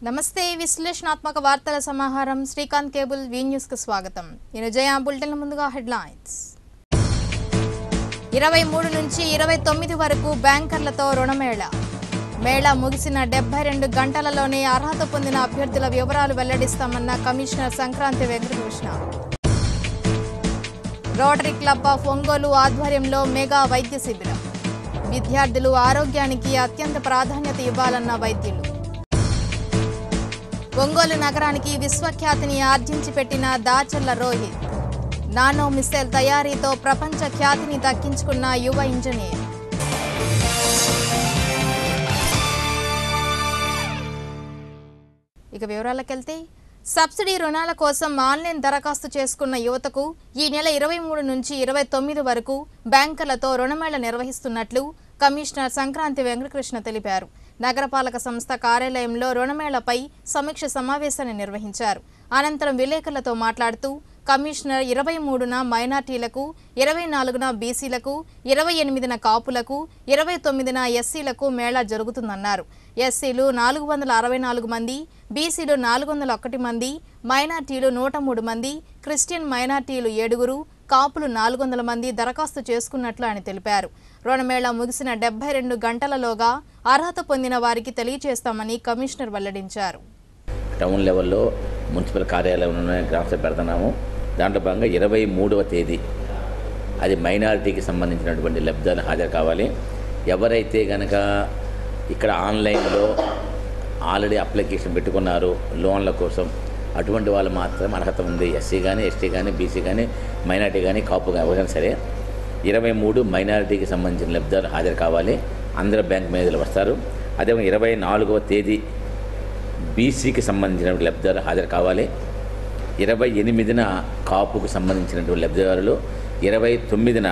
నమస్తే విశ్లేషణాత్మక వార్తల సమాహారం శ్రీకాంత్ కేబుల్ వి న్యూస్ కు స్వాగతం నేను జయ బులెటిన్ ముందుగా హెడ్లైన్స్ ఇరవై మూడు నుంచి ఇరవై తొమ్మిది వరకు బ్యాంకర్లతో రుణమేళ మేళా ముగిసిన డెబ్బై రెండు గంటలలోనే అర్హత పొందిన అభ్యర్థుల వివరాలు వెల్లడిస్తామన్న commissioner Sankranti Venkatakrishna Rotary Club of Ongole ఆధ్వర్యంలో మెగా వైద్య శిబిరం విద్యార్థులు ఆరోగ్యానికి అత్యంత ప్రాధాన్యత ఇవ్వాలన్న వైద్యులు ఒంగోలు నగరానికి విశ్వఖ్యాతిని ఆర్జించి పెట్టిన దాచర్ల రోహిత్ నానో మిస్సైల్ తయారీతో ప్రపంచ ఖ్యాతిని దక్కించుకున్న యువ ఇంజనీర్ ఇక వివరాలకెళ్తే సబ్సిడీ రుణాల కోసం ఆన్లైన్ దరఖాస్తు చేసుకున్న యువతకు ఈ నెల ఇరవై మూడు నుంచి ఇరవై తొమ్మిది వరకు బ్యాంకర్లతో రుణమేళ నిర్వహిస్తున్నట్లు కమిషనర్ సంక్రాంతి వెంకటకృష్ణ తెలిపారు నగరపాలక సంస్థ కార్యాలయంలో రుణమేళపై సమీక్ష సమావేశాన్ని నిర్వహించారు అనంతరం విలేకరులతో మాట్లాడుతూ కమిషనర్ ఇరవై మూడున మైనార్టీలకు ఇరవై నాలుగున బీసీలకు ఇరవై ఎనిమిదిన కాపులకు ఇరవై తొమ్మిదిన ఎస్సీలకు మేళా జరుగుతుందన్నారు ఎస్సీలు నాలుగు వందల అరవై నాలుగు మంది బీసీలు నాలుగు వందల ఒకటి మంది మైనార్టీలు నూట మూడు మంది క్రిస్టియన్ మైనార్టీలు ఏడుగురు కాపులు నాలుగు వందల మంది దరఖాస్తు చేసుకున్నట్లు ఆయన తెలిపారు రుణమేళా ముగిసిన డెబ్బై రెండు గంటలలోగా అర్హత పొందిన వారికి తెలియజేస్తామని కమిషనర్ వెల్లడించారు టౌన్ లెవెల్లో మున్సిపల్ కార్యాలయంలోనే గ్రాఫ్స్ పెడుతున్నాము దాంట్లో భాగంగా ఇరవై మూడవ తేదీ అది మైనారిటీకి సంబంధించినటువంటి లబ్ధాలు హాజరు కావాలి ఎవరైతే కనుక ఇక్కడ ఆన్లైన్లో ఆల్రెడీ అప్లికేషన్ పెట్టుకున్నారు లోన్ల కోసం అటువంటి వాళ్ళు మాత్రం అర్హత ఉంది ఎస్సీ కానీ ఎస్టీ కానీ బీసీ కానీ మైనారిటీ కానీ కాపు కానీ ఎవరైనా సరే ఇరవై మూడు మైనారిటీకి సంబంధించిన లబ్ధాలు హాజరు కావాలి అందరూ బ్యాంక్ మేనేజర్లు వస్తారు అదే ఇరవై నాలుగవ తేదీ బీసీకి సంబంధించినటువంటి లబ్ధిదారులు హాజరు కావాలి ఇరవై ఎనిమిదిన కాపుకు సంబంధించినటువంటి లబ్ధిదారులు ఇరవై తొమ్మిదిన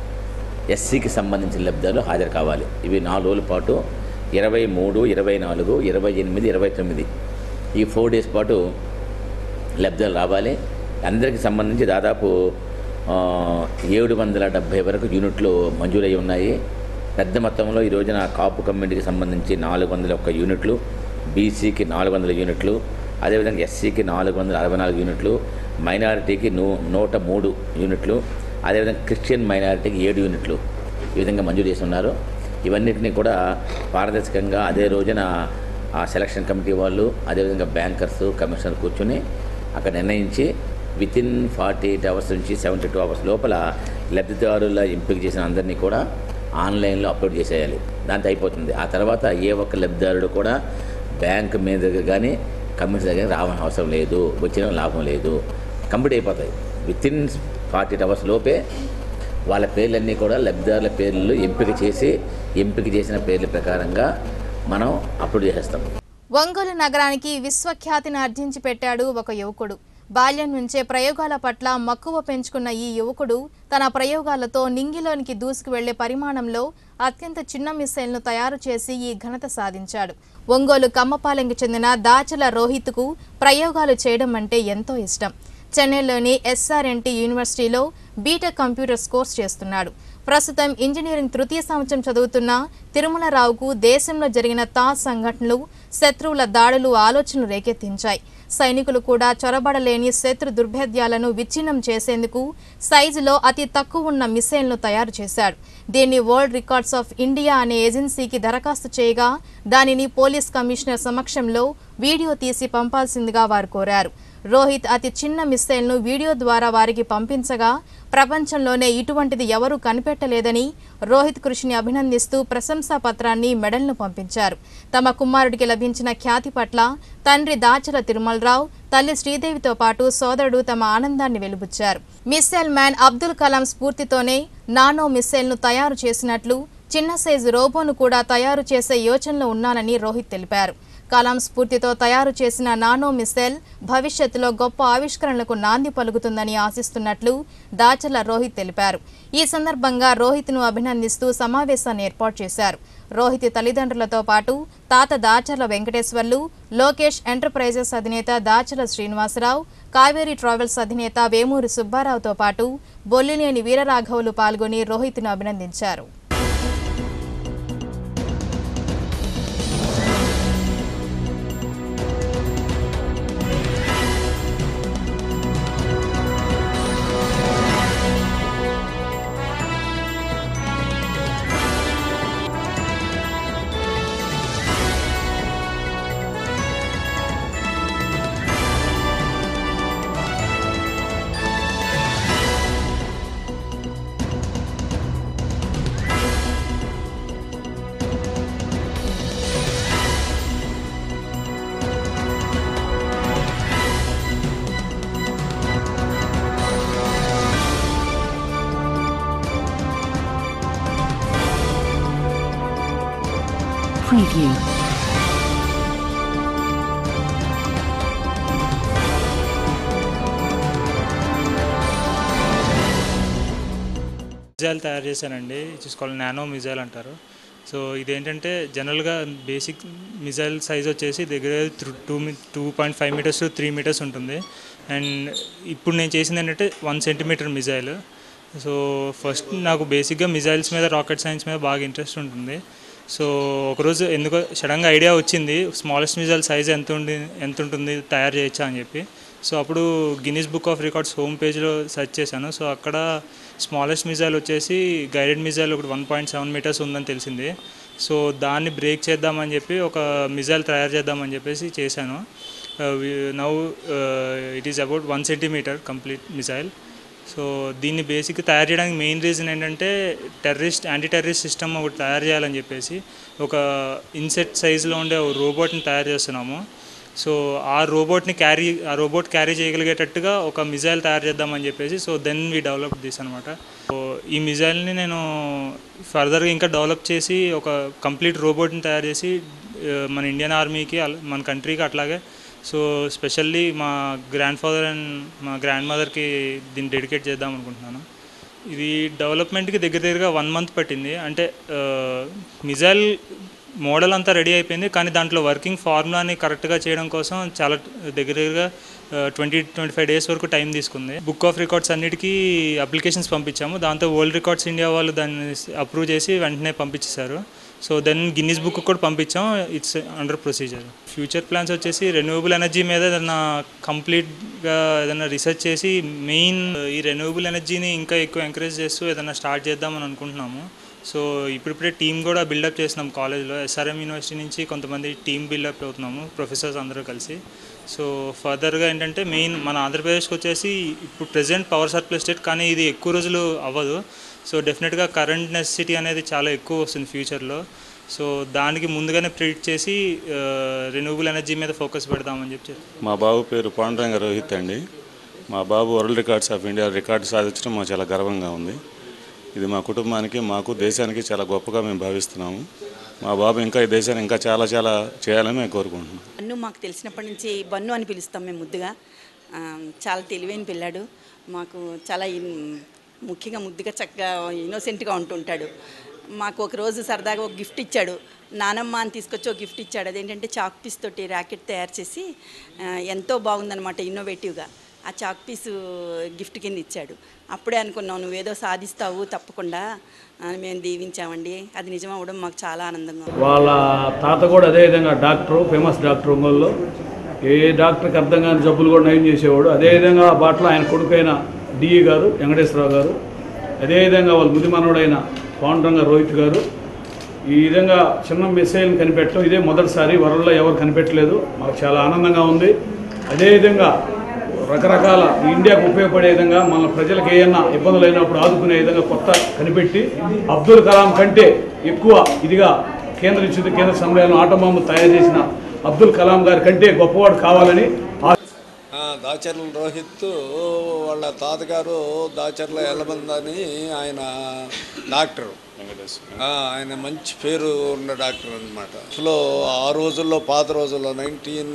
ఎస్సీకి సంబంధించిన లబ్ధిదారులు హాజరు కావాలి ఇవి నాలుగు రోజుల పాటు ఇరవై మూడు ఇరవై నాలుగు ఇరవై ఎనిమిది ఇరవై తొమ్మిది ఈ ఫోర్ డేస్ పాటు లబ్ధిదారులు రావాలి అందరికి సంబంధించి దాదాపు ఆ, ఏడు వందల డెబ్భై వరకు యూనిట్లు మంజూరై ఉన్నాయి పెద్ద మొత్తంలో ఈ రోజున కాపు కమ్యూనిటీకి సంబంధించి నాలుగు వందల ఒక్క యూనిట్లు బీసీకి నాలుగు వందల యూనిట్లు అదేవిధంగా ఎస్సీకి నాలుగు వందల అరవై నాలుగు యూనిట్లు మైనారిటీకి నూ నూట మూడు యూనిట్లు అదేవిధంగా క్రిస్టియన్ మైనారిటీకి ఏడు యూనిట్లు ఈ విధంగా మంజూరు చేసి ఉన్నారు ఇవన్నిటిని కూడా పారదర్శకంగా అదే రోజున ఆ సెలక్షన్ కమిటీ వాళ్ళు అదేవిధంగా బ్యాంకర్స్ కమిషనర్ కూర్చొని అక్కడ నిర్ణయించి within forty eight hours నుంచి సెవెంటీ టూ అవర్స్ లోపల లబ్ధిదారుల ఎంపిక చేసిన అందరినీ కూడా ఆన్లైన్లో అప్లోడ్ చేసేయాలి దాంతో అయిపోతుంది ఆ తర్వాత ఏ ఒక్క లబ్ధిదారుడు కూడా బ్యాంక్ మీద దగ్గర కానీ కమిషన్ దగ్గర రావడం అవసరం లేదు వచ్చిన లాభం లేదు కంప్లీట్ అయిపోతాయి within forty eight hours లోపే వాళ్ళ పేర్లన్నీ కూడా లబ్ధిదారుల పేర్లు ఎంపిక చేసి ఎంపిక చేసిన పేర్ల ప్రకారంగా మనం అప్లోడ్ చేసేస్తాం ఒంగోలు నగరానికి విశ్వఖ్యాతిని ఆర్జించి పెట్టాడు ఒక యువకుడు బాల్యం నుంచే ప్రయోగాల పట్ల మక్కువ పెంచుకున్న ఈ యువకుడు తన ప్రయోగాలతో నింగిలోనికి దూసుకు వెళ్లే పరిమాణంలో అత్యంత చిన్న మిసైల్ను తయారు చేసి ఈ ఘనత సాధించాడు ఒంగోలు కమ్మపాలెంకి చెందిన దాచల రోహిత్కు ప్రయోగాలు చేయడం అంటే ఎంతో ఇష్టం చెన్నైలోని ఎస్ఆర్ఎన్టీ యూనివర్సిటీలో బీటెక్ కంప్యూటర్స్ కోర్స్ చేస్తున్నాడు ప్రస్తుతం ఇంజనీరింగ్ తృతీయ సంవత్సరం చదువుతున్న తిరుమలరావుకు దేశంలో జరిగిన తా సంఘటనలు శత్రువుల దాడులు ఆలోచనలు రేకెత్తించాయి సైనికులు కూడా చొరబడలేని శత్రు దుర్భేద్యాలను విచ్ఛిన్నం చేసేందుకు సైజులో అతి తక్కువ ఉన్న మిసైల్ను తయారు చేశాడు దీన్ని వరల్డ్ రికార్డ్స్ ఆఫ్ ఇండియా అనే ఏజెన్సీకి దరఖాస్తు చేయగా దానిని పోలీస్ కమిషనర్ సమక్షంలో వీడియో తీసి పంపాల్సిందిగా వారు కోరారు రోహిత్ అతి చిన్న మిస్సైల్ను వీడియో ద్వారా వారికి పంపించగా ప్రపంచంలోనే ఇటువంటిది ఎవరూ కనిపెట్టలేదని రోహిత్ కృషిని అభినందిస్తూ ప్రశంసా పత్రాన్ని మెడల్ను పంపించారు తమ కుమారుడికి లభించిన ఖ్యాతి పట్ల తండ్రి దాచల తిరుమలరావు తల్లి శ్రీదేవితో పాటు సోదరుడు తమ ఆనందాన్ని వెలుబుచ్చారు మిస్సైల్ మ్యాన్ అబ్దుల్ కలాం స్ఫూర్తితోనే నానో మిస్సైల్ను తయారు చేసినట్లు చిన్న సైజు రోబోను కూడా తయారు చేసే యోచనలో ఉన్నానని రోహిత్ తెలిపారు కలాం స్ఫూర్తితో తయారు చేసిన నానో మిసైల్ భవిష్యత్తులో గొప్ప ఆవిష్కరణలకు నాంది పలుకుతుందని ఆశిస్తున్నట్లు దాచల రోహిత్ తెలిపారు ఈ సందర్భంగా రోహిత్ను అభినందిస్తూ సమావేశాన్ని ఏర్పాటు చేశారు రోహిత్ తల్లిదండ్రులతో పాటు తాత దాచర్ల వెంకటేశ్వర్లు లోకేష్ ఎంటర్ప్రైజెస్ అధినేత దాచల శ్రీనివాసరావు కావేరీ ట్రావెల్స్ అధినేత వేమూరి సుబ్బారావుతో పాటు బొల్లినేని వీరరాఘవులు పాల్గొని రోహిత్ను అభినందించారు preview. మిజైల్ తయారు చేశానండి ఇట్స్ కాల్ నానో మిజైల్ అంటారు సో ఇదేంటంటే జనరల్గా బేసిక్ మిజైల్ సైజ్ వచ్చేసి దగ్గర two two point five metres three metres ఉంటుంది అండ్ ఇప్పుడు నేను చేసింది ఏంటంటే one centimetre missile so first నాకు బేసిక్గా మిజైల్స్ మీద రాకెట్ సైన్స్ మీద బాగా ఇంట్రెస్ట్ ఉంటుంది సో ఒకరోజు ఎందుకో సడన్గా ఐడియా వచ్చింది స్మాలెస్ట్ మిజైల్ సైజ్ ఎంత ఉండి ఎంత ఉంటుంది తయారు చేయొచ్చా అని చెప్పి సో అప్పుడు Guinness Book of Records home పేజ్లో సెర్చ్ చేశాను సో అక్కడ స్మాలెస్ట్ మిజైల్ వచ్చేసి గైడెడ్ మిజైల్ ఒకటి వన్ పాయింట్ సెవెన్ మీటర్స్ ఉందని తెలిసింది సో దాన్ని బ్రేక్ చేద్దామని చెప్పి ఒక మిజైల్ తయారు చేద్దామని చెప్పేసి చేశాను now it is about one centimetre complete missile so దీన్ని బేసిక్ తయారు చేయడానికి మెయిన్ రీజన్ ఏంటంటే టెర్రరిస్ట్ యాంటీ టెర్రరిస్ట్ సిస్టమ్ ఒకటి తయారు చేయాలని చెప్పేసి ఒక ఇన్సెట్ సైజులో ఉండే ఒక రోబోట్ని తయారు చేస్తున్నాము సో ఆ రోబోట్ని క్యారీ ఆ రోబోట్ క్యారీ చేయగలిగేటట్టుగా ఒక మిజైల్ తయారు చేద్దామని చెప్పేసి so then we develop this అనమాట సో ఈ మిజైల్ని నేను ఫర్దర్గా ఇంకా డెవలప్ చేసి ఒక కంప్లీట్ రోబోట్ని తయారు చేసి ఆ, మన ఇండియన్ ఆర్మీకి అల- మన కంట్రీకి అట్లాగే సో స్పెషల్లీ మా గ్రాండ్ ఫాదర్ అండ్ మా గ్రాండ్ మదర్కి దీన్ని డెడికేట్ చేద్దాం అనుకుంటున్నాను ఇది డెవలప్మెంట్కి దగ్గర దగ్గరగా వన్ మంత్ పట్టింది అంటే మిజైల్ మోడల్ అంతా రెడీ అయిపోయింది కానీ దాంట్లో వర్కింగ్ ఫార్ములాని కరెక్ట్గా చేయడం కోసం చాలా దగ్గర దగ్గరగా ట్వంటీ ట్వంటీ ఫైవ్ డేస్ వరకు టైం తీసుకుంది బుక్ ఆఫ్ రికార్డ్స్ అన్నిటికీ అప్లికేషన్స్ పంపించాము దాంతో వరల్డ్ రికార్డ్స్ ఇండియా వాళ్ళు దాన్ని అప్రూవ్ చేసి వెంటనే పంపించేశారు సో దెన్ గిన్నీస్ బుక్ కూడా పంపించాం it's under procedure future plans వచ్చేసి రెన్యూవబుల్ ఎనర్జీ మీద ఏదైనా కంప్లీట్గా ఏదైనా రీసెర్చ్ చేసి మెయిన్ ఈ రెన్యూవబుల్ ఎనర్జీని ఇంకా ఎక్కువ ఎంకరేజ్ చేస్తూ ఏదైనా స్టార్ట్ చేద్దామని అనుకుంటున్నాము సో ఇప్పుడిప్పుడే టీం కూడా బిల్డప్ చేసినాం కాలేజ్లో ఎస్ఆర్ఎం యూనివర్సిటీ నుంచి కొంతమంది టీం బిల్డప్ అవుతున్నాము ప్రొఫెసర్స్ అందరూ కలిసి సో ఫర్దర్గా ఏంటంటే మెయిన్ మన ఆంధ్రప్రదేశ్కి వచ్చేసి ఇప్పుడు ప్రెసెంట్ పవర్ సర్ప్లస్ స్టేట్ కానీ ఇది ఎక్కువ రోజులు అవ్వదు సో డెఫినెట్గా కరెంట్ నెసెసిటీ అనేది చాలా ఎక్కువ వస్తుంది ఫ్యూచర్లో సో దానికి ముందుగానే ప్రిడిక్ట్ చేసి రెన్యూవబుల్ ఎనర్జీ మీద ఫోకస్ పెడదామని చెప్పి మా బాబు పేరు పాండురంగ రోహిత్ అండి మా బాబు world records of India record సాధించడం మాకు చాలా గర్వంగా ఉంది ఇది మా కుటుంబానికి మాకు దేశానికి చాలా గొప్పగా మేము భావిస్తున్నాము మా బాబు ఇంకా ఈ దేశాన్ని ఇంకా చాలా చాలా చేయాలని మేము కోరుకుంటున్నాం బన్ను మాకు తెలిసినప్పటి నుంచి బన్ను అని పిలుస్తాం మేము ముద్దుగా ఆ, చాలా తెలివైన పిల్లాడు మాకు చాలా ఇన్- ముఖ్యంగా ముద్దుగా చక్కగా ఇన్నోసెంట్గా ఉంటుంటాడు మాకు ఒక రోజు సరదాగా ఒక గిఫ్ట్ ఇచ్చాడు నానమ్మ అని తీసుకొచ్చి ఒక గిఫ్ట్ ఇచ్చాడు అదేంటంటే చాక్ పీస్ తోటి ర్యాకెట్ తయారు చేసి ఆ, ఎంతో బాగుందన్నమాట ఇన్నోవేటివ్గా ఆ చాక్ పీస్ గిఫ్ట్ కింద ఇచ్చాడు అప్పుడే అనుకున్నాం నువ్వేదో సాధిస్తావు తప్పకుండా అని మేము దీవించామండి అది నిజం అవ్వడం మాకు చాలా ఆనందంగా ఉంది వాళ్ళ తాత కూడా అదేవిధంగా డాక్టరు ఫేమస్ డాక్టర్ ఒంగోలులో ఏ డాక్టర్కి అర్థం కాని జబ్బులు కూడా నయం చేసేవాడు అదేవిధంగా ఆ బాటలో ఆయన కొడుకైన డిఈ గారు వెంకటేశ్వరరావు గారు అదేవిధంగా వాళ్ళ ముది మనవడైన పాండురంగ రోహిత్ గారు ఈ విధంగా చిన్న మిసైల్ కనిపెట్టడం ఇదే మొదటిసారి వరల్డ్లో ఎవరు కనిపెట్టలేదు మాకు చాలా ఆనందంగా ఉంది అదేవిధంగా రకరకాల ఇండియాకు ఉపయోగపడే విధంగా మన ప్రజలకు ఏదైనా ఇబ్బందులు అయినప్పుడు ఆదుకునే విధంగా కొత్త కనిపెట్టి అబ్దుల్ కలాం కంటే ఎక్కువ ఇదిగా కేంద్ర విద్యుత్ కేంద్ర సమయంలో ఆటోమాము తయారు చేసిన అబ్దుల్ కలాం గారి కంటే గొప్పవాడు కావాలని ఆ ఆ, దాచర్ల రోహిత్ వాళ్ళ తాతగారు దాచర్ల ఎల్లబంద అని ఆయన డాక్టర్ ఆ, ఆయన మంచి పేరు ఉన్న డాక్టర్ అనమాట అసలు ఆ రోజుల్లో పాత రోజుల్లో నైన్టీన్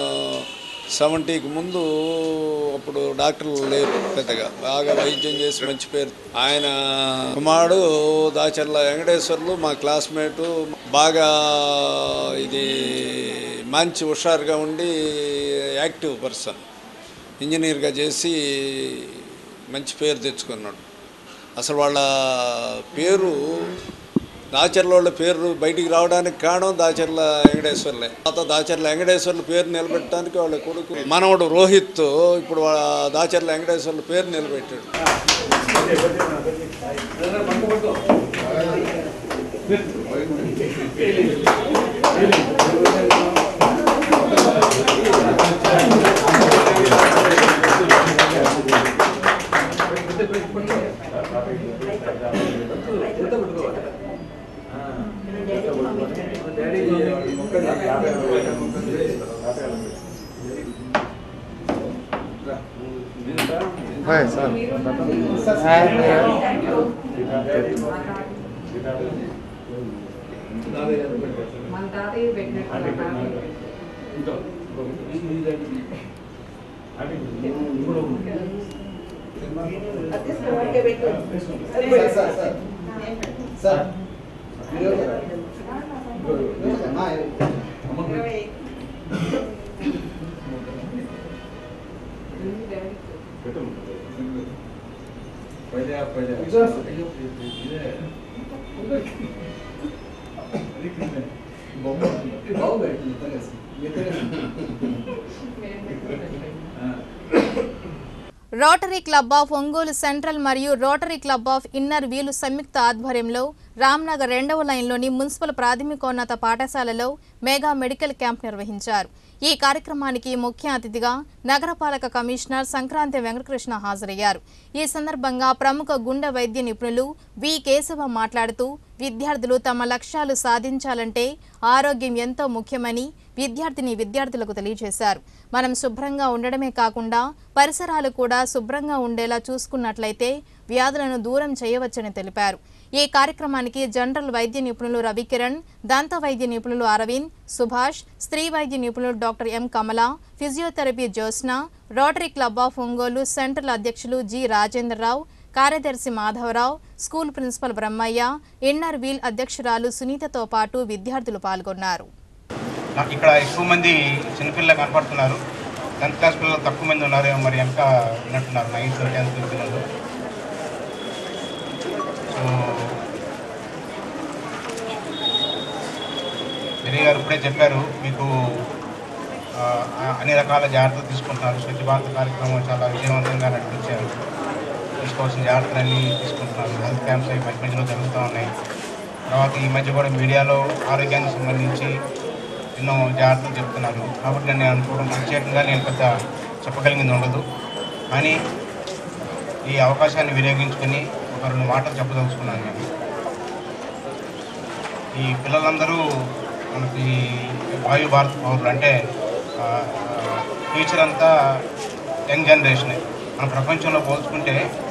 సెవెంటీకి ముందు అప్పుడు డాక్టర్లు లేరు పెద్దగా బాగా వైద్యం చేసి మంచి పేరు ఆయన కుమారుడు దాచర్ల వెంకటేశ్వర్లు మా క్లాస్మేటు బాగా ఇది మంచి హుషారుగా ఉండి యాక్టివ్ పర్సన్ ఇంజనీర్గా చేసి మంచి పేరు తెచ్చుకున్నాడు అసలు వాళ్ళ పేరు దాచర్ల వాళ్ళ పేరు బయటికి రావడానికి కారణం దాచర్ల వెంకటేశ్వర్లే తర్వాత దాచర్ల వెంకటేశ్వర్ల పేరు నిలబెట్టడానికి వాళ్ళ కొడుకు మనవడు రోహిత్ ఇప్పుడు వాళ్ళ దాచర్ల వెంకటేశ్వర్ల పేరు నిలబెట్టాడు మన తాతయ్య పెట్టినట్టు మా తాతయ్య Rotary Club of Ongole central మరియు Rotary Club of Inner Wheel సంయుక్త ఆధ్వర్యంలో రామ్నగర్ రెండవ లైన్లోని మున్సిపల్ ప్రాథమికోన్నత పాఠశాలలో మెగా మెడికల్ క్యాంప్ నిర్వహించారు ఈ కార్యక్రమానికి ముఖ్య అతిథిగా నగరపాలక కమిషనర్ సంక్రాంతి వెంకటకృష్ణ హాజరయ్యారు ఈ సందర్భంగా ప్రముఖ గుండె వైద్య నిపుణులు వి కేశవ మాట్లాడుతూ విద్యార్థులు తమ లక్ష్యాలు సాధించాలంటే ఆరోగ్యం ఎంతో ముఖ్యమని విద్యార్థిని విద్యార్థులకు తెలియజేశారు మనం శుభ్రంగా ఉండడమే కాకుండా పరిసరాలు కూడా శుభ్రంగా ఉండేలా చూసుకున్నట్లయితే వ్యాధులను దూరం చేయవచ్చని తెలిపారు ఈ కార్యక్రమానికి జనరల్ వైద్య నిపుణులు రవికిరణ్ దంత వైద్య నిపుణులు అరవింద్ సుభాష్ స్త్రీ వైద్య నిపుణులు doctor M Kamala physiotherapy Jyotsna Rotary Club of Ongole central అధ్యక్షులు జి రాజేంద్రరావు కార్యదర్శి Madhavarao school principal Brahmaiah Inner Wheel అధ్యక్షురాలు సునీతతో పాటు విద్యార్థులు పాల్గొన్నారు నాకు ఇక్కడ ఎక్కువ మంది చిన్నపిల్లలు కనపడుతున్నారు టెన్త్ క్లాస్ పిల్లలు తక్కువ మంది ఉన్నారు మరి వెనక ఉన్నట్టున్నారు నైన్త్ టెన్త్ పిల్లలు సో వినయ్ గారు ఇప్పుడే చెప్పారు మీకు ఆ, అన్ని రకాల జాగ్రత్తలు తీసుకుంటున్నారు స్వచ్ఛ భారత్ కార్యక్రమం చాలా విజయవంతంగా నడిపించారు తీసుకోవాల్సిన జాగ్రత్తలన్నీ తీసుకుంటున్నారు హెల్త్ క్యాంప్స్ అవి మధ్య మధ్యలో జరుగుతూ ఉన్నాయి తర్వాత ఈ మధ్య కూడా మీడియాలో ఆరోగ్యానికి సంబంధించి ఎన్నో జాగ్రత్తలు చెప్తున్నారు కాబట్టి నేను అనుకోవడం ప్రత్యేకంగా నేను పెద్ద చెప్పగలిగింది ఉండదు కానీ ఈ అవకాశాన్ని వినియోగించుకొని ఒక రెండు మాటలు చెప్పదలుచుకున్నాను నేను ఈ పిల్లలందరూ మనకి వాయు భారత్ పౌరులు అంటే ఆ, ఫ్యూచర్ అంతా యంగ్ జనరేషనే మన ప్రపంచంలో పోల్చుకుంటే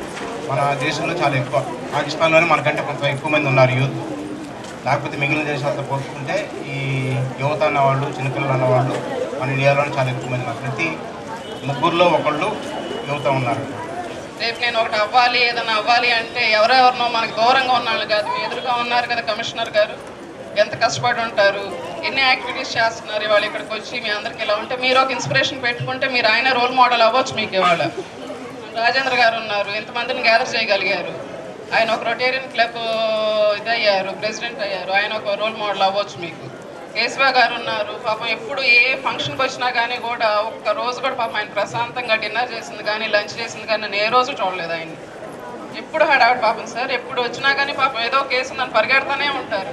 మన దేశంలో చాలా ఎక్కువ పాకిస్తాన్లోనే మనకంటే కొంత ఎక్కువ మంది ఉన్నారు యూత్ లేకపోతే మిగిలిన దేశాలతో పోల్చుకుంటే ఈ యువత అన్నవాళ్ళు చిన్నపిల్లలు అన్నవాళ్ళు మన ఇండియాలోనే చాలా ఎక్కువ మంది ఉన్నారు ప్రతి ముగ్గురులో ఒకళ్ళు యువత ఉన్నారు రేపు నేను ఒకటి అవ్వాలి ఏదైనా అవ్వాలి అంటే ఎవరెవరినో మనకు దూరంగా ఉన్న వాళ్ళు కాదు మీ ఎదురుగా ఉన్నారు కదా కమిషనర్ గారు ఎంత కష్టపడి ఉంటారు ఎన్ని యాక్టివిటీస్ చేస్తున్నారు ఇవాళ ఇక్కడికి వచ్చి మీ అందరికి ఇలా ఉంటే మీరు ఒక ఇన్స్పిరేషన్ పెట్టుకుంటే మీరు ఆయన రోల్ మోడల్ అవ్వచ్చు మీకు ఇవాళ రాజేంద్ర గారు ఉన్నారు ఎంతమందిని గ్యాదర్ చేయగలిగారు ఆయన ఒక రొటేరియన్ క్లబ్ ఇదయ్యారు ప్రెసిడెంట్ అయ్యారు ఆయన ఒక రోల్ మోడల్ అవ్వచ్చు మీకు కేశవ గారు ఉన్నారు పాపం ఎప్పుడు ఏ ఫంక్షన్కి వచ్చినా కానీ కూడా ఒక్క రోజు కూడా పాపం ఆయన ప్రశాంతంగా డిన్నర్ చేసింది కానీ లంచ్ చేసింది కానీ నేను ఏ రోజు చూడలేదు ఆయన ఎప్పుడు హడావిడి పాపం సార్ ఎప్పుడు వచ్చినా కానీ పాపం ఏదో కేసు ఉందని పరిగెడతానే ఉంటారు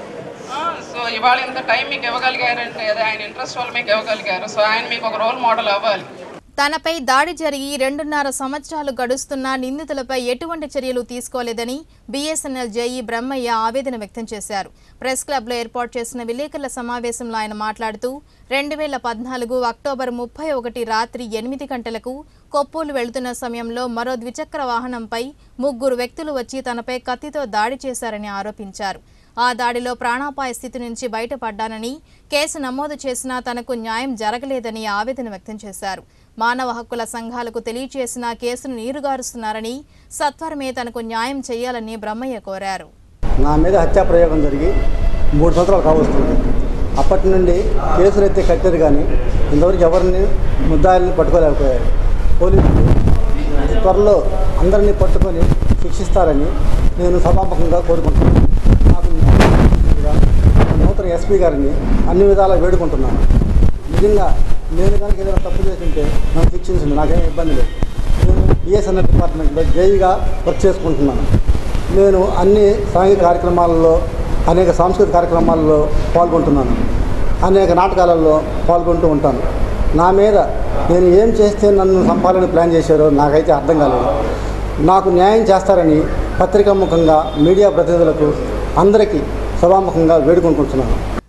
ఆ, సో ఇవాళ ఇంత టైం మీకు ఇవ్వగలిగారంటే అదే ఆయన ఇంట్రెస్ట్ వల్ల మీకు ఇవ్వగలిగారు సో ఆయన మీకు ఒక రోల్ మోడల్ అవ్వాలి తనపై దాడి జరిగి రెండున్నర సంవత్సరాలు గడుస్తున్నా నిందితులపై ఎటువంటి చర్యలు తీసుకోలేదని బీఎస్ఎన్ఎల్ జేఈ బ్రహ్మయ్య ఆవేదన వ్యక్తం చేశారు ప్రెస్ క్లబ్లో ఏర్పాటు చేసిన విలేకరుల సమావేశంలో ఆయన మాట్లాడుతూ రెండు వేల పద్నాలుగు అక్టోబర్ ముప్పై ఒకటి రాత్రి ఎనిమిది గంటలకు కొప్పూలు వెళుతున్న సమయంలో మరో ద్విచక్ర వాహనంపై ముగ్గురు వ్యక్తులు వచ్చి తనపై కత్తితో దాడి చేశారని ఆరోపించారు ఆ దాడిలో ప్రాణాపాయ స్థితి నుంచి బయటపడ్డానని కేసు నమోదు చేసినా తనకు న్యాయం జరగలేదని ఆవేదన వ్యక్తం చేశారు మానవ హక్కుల సంఘాలకు తెలియచేసిన కేసును నీరుగారుస్తున్నారని సత్వరమే తనకు న్యాయం చేయాలని బ్రహ్మయ్య కోరారు నా మీద హత్యా ప్రయోగం జరిగి మూడు సంవత్సరాలు కావస్తుంది అప్పటి నుండి కేసులు అయితే కట్టారు కానీ ఇంతవరకు ఎవరిని ముద్దాయిల్ని పట్టుకోలేకపోయారు పోలీసులు అతి త్వరలో అందరినీ పట్టుకొని శిక్షిస్తారని నేను సభాముఖంగా కోరుకుంటున్నాను నాకు న్యాయం చేసినట్టుగా నూతన ఎస్పీ గారిని అన్ని విధాలా వేడుకుంటున్నాను నిజంగా నేను కనుక ఏదైనా తప్పు చేస్తుంటే నన్ను శిక్షించండి నాకేం ఇబ్బంది లేదు నేను బిఎస్ఎన్ఎల్ డిపార్ట్మెంట్లో జైగా వర్క్ చేసుకుంటున్నాను నేను అన్ని సాంఘిక కార్యక్రమాలలో అనేక సాంస్కృతిక కార్యక్రమాల్లో పాల్గొంటున్నాను అనేక నాటకాలలో పాల్గొంటూ ఉంటాను నా మీద నేను ఏం చేస్తే నన్ను చంపాలని ప్లాన్ చేశారో నాకైతే అర్థం కాలేదు నాకు న్యాయం చేస్తారని పత్రికా ముఖంగా మీడియా ప్రతినిధులకు అందరికీ సభాముఖంగా వేడుకుంటున్నాను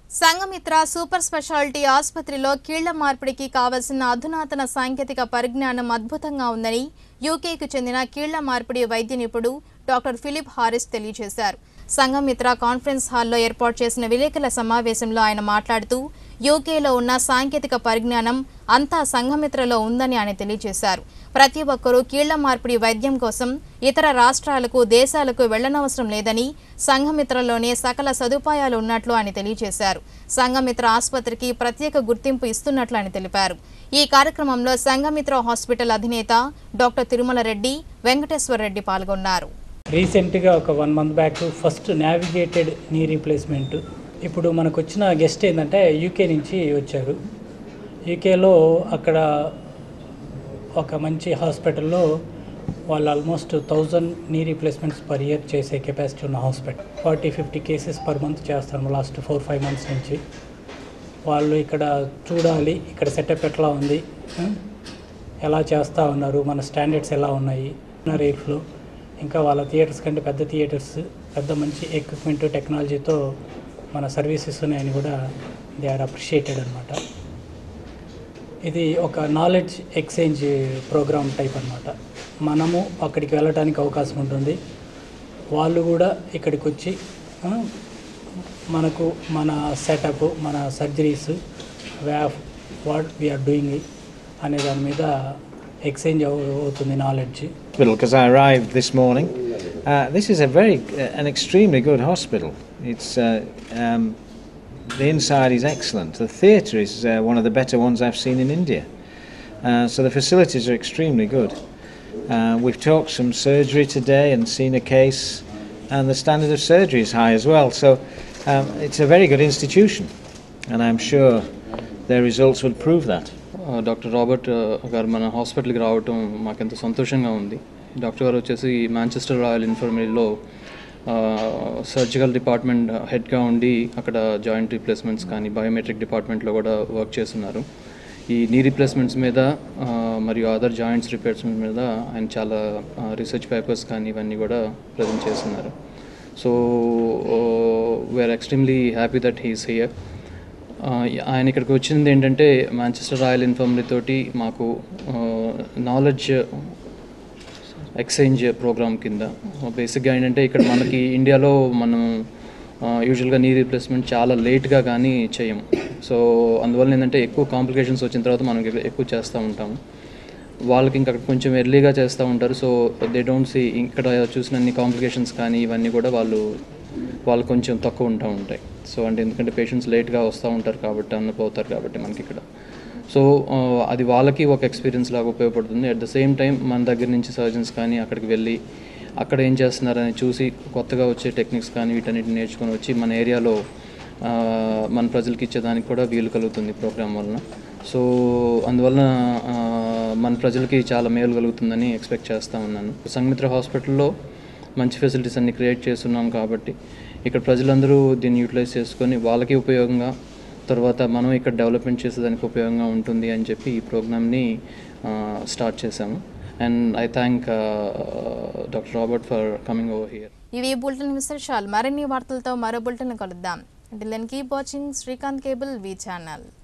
సంఘమిత్ర సూపర్ స్పెషాలిటీ ఆసుపత్రిలో కీళ్ల మార్పిడికి కావలసిన అధునాతన సాంకేతిక పరిజ్ఞానం అద్భుతంగా ఉందని యూకేకు చెందిన కీళ్ల మార్పిడి వైద్య నిపుణుడు డాక్టర్ ఫిలిప్ హారిస్ తెలియజేశారు సంఘమిత్ర కాన్ఫరెన్స్ హాల్లో ఏర్పాటు చేసిన విలేకరుల సమావేశంలో ఆయన మాట్లాడుతూ యూకేలో ఉన్న సాంకేతిక పరిజ్ఞానం అంతా సంఘమిత్రలో ఉందని ఆయన తెలియజేశారు ప్రతి ఒక్కరూ కీళ్ల మార్పిడి వైద్యం కోసం ఇతర రాష్ట్రాలకు దేశాలకు వెళ్లనవసరం లేదని సంఘమిత్రలోనే సకల సదుపాయాలు ఉన్నట్లు ఆయన తెలియజేశారు సంఘమిత్ర ఆసుపత్రికి ప్రత్యేక గుర్తింపు ఇస్తున్నట్లు ఆయన తెలిపారు ఈ కార్యక్రమంలో సంఘమిత్ర హాస్పిటల్ అధినేత డాక్టర్ తిరుమల రెడ్డి వెంకటేశ్వర రెడ్డి పాల్గొన్నారు రీసెంట్గా ఒక one month back first navigated knee replacement ఇప్పుడు మనకు వచ్చిన గెస్ట్ ఏంటంటే యూకే నుంచి వచ్చారు యూకేలో అక్కడ ఒక మంచి హాస్పిటల్లో వాళ్ళు almost thousand knee replacements per year చేసే కెపాసిటీ ఉన్న hospital forty fifty cases per month చేస్తారు లాస్ట్ ఫోర్ ఫైవ్ మంత్స్ నుంచి వాళ్ళు ఇక్కడ చూడాలి ఇక్కడ సెటప్ ఎట్లా ఉంది ఆ? ఎలా చేస్తూ ఉన్నారు మన స్టాండర్డ్స్ ఎలా ఉన్నాయి రేట్లో ఇంకా వాళ్ళ థియేటర్స్ కంటే పెద్ద థియేటర్స్ పెద్ద మంచి ఎక్విప్మెంట్ టెక్నాలజీతో మన సర్వీసెస్ ఉన్నాయని కూడా దే ఆర్ అప్రిషియేటెడ్ అనమాట ఇది ఒక నాలెడ్జ్ ఎక్స్చేంజ్ ప్రోగ్రామ్ టైప్ అనమాట మనము అక్కడికి వెళ్ళడానికి అవకాశం ఉంటుంది వాళ్ళు కూడా ఇక్కడికి వచ్చి ఆ, మనకు మన సెటప్ మన సర్జరీస్ వ్యాఫ్ వాట్ వీఆర్ డూయింగ్ అనే దాని మీద ఎక్స్చేంజ్ అవుతుంది knowledge hospital because I arrived this morning. Uh, this is a very, uh, an extremely good hospital. It's uh, um, the inside is excellent. The theatre is uh, one of the better ones I've seen in India. Uh, so the facilities are extremely good. Uh, we've talked some surgery today and seen a case, and the standard of surgery is high as well. So um, it's a very good institution, and I'm sure their results will prove that. ఆ, doctor Robert ఆ, గారు మన హాస్పిటల్కి రావటం మాకెంతో సంతోషంగా ఉంది doctor గారు వచ్చేసి మాంచెస్టర్ రాయల్ ఇన్ఫర్మరీలో సర్జికల్ డిపార్ట్మెంట్ హెడ్గా ఉండి అక్కడ జాయింట్ రీప్లేస్మెంట్స్ కానీ బయోమెట్రిక్ డిపార్ట్మెంట్లో కూడా వర్క్ చేస్తున్నారు ఈ నీ రీప్లేస్మెంట్స్ మీద ఆ, మరియు అదర్ జాయింట్స్ రిపేర్స్మెంట్ మీద ఆయన చాలా రీసెర్చ్ పేపర్స్ కానీ ఇవన్నీ కూడా ప్రజెంట్ చేస్తున్నారు so we're extremely happy that he's here ఆ, ఆయన ఇక్కడికి వచ్చింది ఏంటంటే మాంచెస్టర్ రాయల్ ఇన్ఫర్మరీ తోటి మాకు నాలెడ్జ్ ఎక్స్చేంజ్ ప్రోగ్రామ్ కింద బేసిక్గా ఏంటంటే ఇక్కడ మనకి ఇండియాలో మనం యూజువల్గా నీ రీప్లేస్మెంట్ చాలా లేట్గా కానీ చేయము సో అందువల్ల ఏంటంటే ఎక్కువ కాంప్లికేషన్స్ వచ్చిన తర్వాత మనం ఇక్కడ ఎక్కువ చేస్తూ ఉంటాము వాళ్ళకి ఇంకా కొంచెం ఎర్లీగా చేస్తూ ఉంటారు సో దే డోంట్ సీ ఇక్కడ చూసిన అన్ని కాంప్లికేషన్స్ కానీ ఇవన్నీ కూడా వాళ్ళు వాళ్ళు కొంచెం తక్కువ ఉంటా ఉంటాయి సో అంటే ఎందుకంటే పేషెంట్స్ లేట్గా వస్తూ ఉంటారు కాబట్టి అన్నపోతారు కాబట్టి మనకి ఇక్కడ సో ఆ, అది వాళ్ళకి ఒక ఎక్స్పీరియన్స్ లాగా ఉపయోగపడుతుంది అట్ ద సేమ్ టైం మన దగ్గర నుంచి సర్జన్స్ కానీ అక్కడికి వెళ్ళి అక్కడ ఏం చేస్తున్నారని చూసి కొత్తగా వచ్చే టెక్నిక్స్ కానీ వీటన్నిటిని నేర్చుకొని వచ్చి మన ఏరియాలో ఆ, మన ప్రజలకి ఇచ్చేదానికి కూడా వీలు కలుగుతుంది ప్రోగ్రామ్ వలన సో అందువలన ఆ, మన ప్రజలకి చాలా మేలు కలుగుతుందని ఎక్స్పెక్ట్ చేస్తూ ఉన్నాను సంఘమిత్ర హాస్పిటల్లో మంచి ఫెసిలిటీస్ అన్ని క్రియేట్ చేస్తున్నాం కాబట్టి ఇక్కడ ప్రజలందరూ దీన్ని యూటిలైజ్ చేసుకొని వాళ్ళకి ఉపయోగంగా తర్వాత మనం ఇక్కడ డెవలప్మెంట్ చేసేదానికి ఉపయోగంగా ఉంటుంది అని చెప్పి ఈ ప్రోగ్రామ్ని స్టార్ట్ చేశాము and I thank doctor Robert for coming over here ఇవి బులెటిన్ విశేషాలు మరిన్ని వార్తలతో మరో బులెటిన్ కలుద్దాం till keep watching Srikanth cable V channel